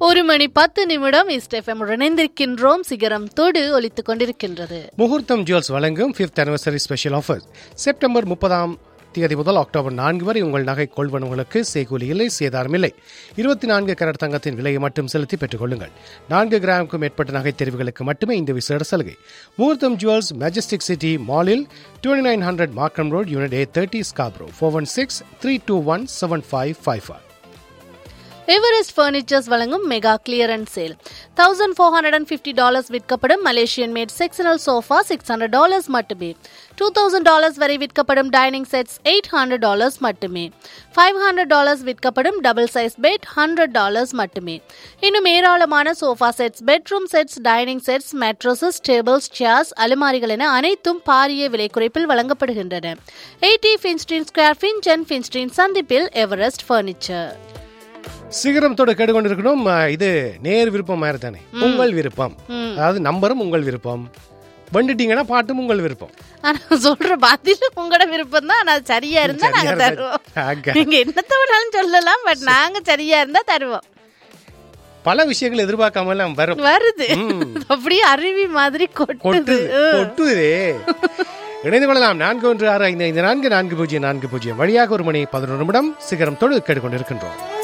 ஒரு மணி பத்து நிமிடம் இஸ்டெஃபம் இணைந்திருக்கின்றோம் சிகரம் தொடு ஒலித்துக் கொண்டிருக்கின்றது முகூர்த்தம் ஜுவல்ஸ் வழங்கும் fifth anniversary special offer September முப்பதாம் தேதி முதல் அக்டோபர் நான்கு வரை உங்கள் நகை கொள்வனவுகளுக்கு செய்கூலி இல்லை சேதாரம் இல்லை இருபத்தி நான்கு கரட் தங்கத்தின் விலையை மட்டும் செலுத்தி பெற்றுக் கொள்ளுங்கள் நான்கு கிராமுக்கும் மேற்பட்ட நகை தெரிவுகளுக்கு மட்டுமே இந்த விசேட சலுகை முகூர்த்தம் ஜுவல்ஸ் மெஜஸ்டிக் சிட்டி மாலில் twenty nine hundred Markham road unit A thirty Scarborough four one six three two one seven five five five Everest furnitures வழங்கும் mega clearance sale thousand four hundred and fifty dollars விற்கப்படும் Malaysian made sectional sofa six hundred dollars மட்டுமே two thousand dollars வரை விற்கப்படும் dining sets eight hundred dollars மட்டுமே five hundred dollars விற்கப்படும் double size bed hundred dollars மட்டுமே இன்னும் ஏராளமான sofa sets bedroom sets dining sets mattresses tables chairs அலுமாரிகள் என அனைத்தும் பாரிய விலை குறைப்பில் வழங்கப்படுகின்றன eighty Finstein square Finch Finstein சந்திப்பில் எவரெஸ்ட் ஃபர்னிச்சர் சிகரத்தோட கேட்டுக்கொண்டிருக்கணும் அஹ், இது நேர் விருப்பம் மாதிரி தானே உங்கள் விருப்பம் அதாவது நம்பரும் உங்கள் விருப்பம் வந்துட்டீங்கன்னா பாட்டும் உங்கள் விருப்பம் ஆனா சொல்ற பதில் உங்களோட விருப்பம் தான் ஆனா அது சரியா இருந்தா சரியா நாங்க இருந்தா- தருவோம் ஆக. நீங்க என்னத்த வேணாலும் சொல்லலாம் பட் நாங்க சரியா இருந்தா தருவோம் பல விஷயங்கள் எதிர்பார்க்காம எல்லாம் வரும் வருது அப்படியே அருவி மாதிரி கொட்டுது கொட்டுது கொட்டுதே இணைந்து கொள்ளலாம் நான்கு ஒன்று ஆறு ஐந்து ஐந்து நான்கு நான்கு பூஜ்ஜியம் நான்கு பூஜ்ஜியம் வழியாக ஒரு மணி பதினொரு நிமிடம் சிகரம் தொடு கேட்டுக்கொண்டிருக்கின்றோம்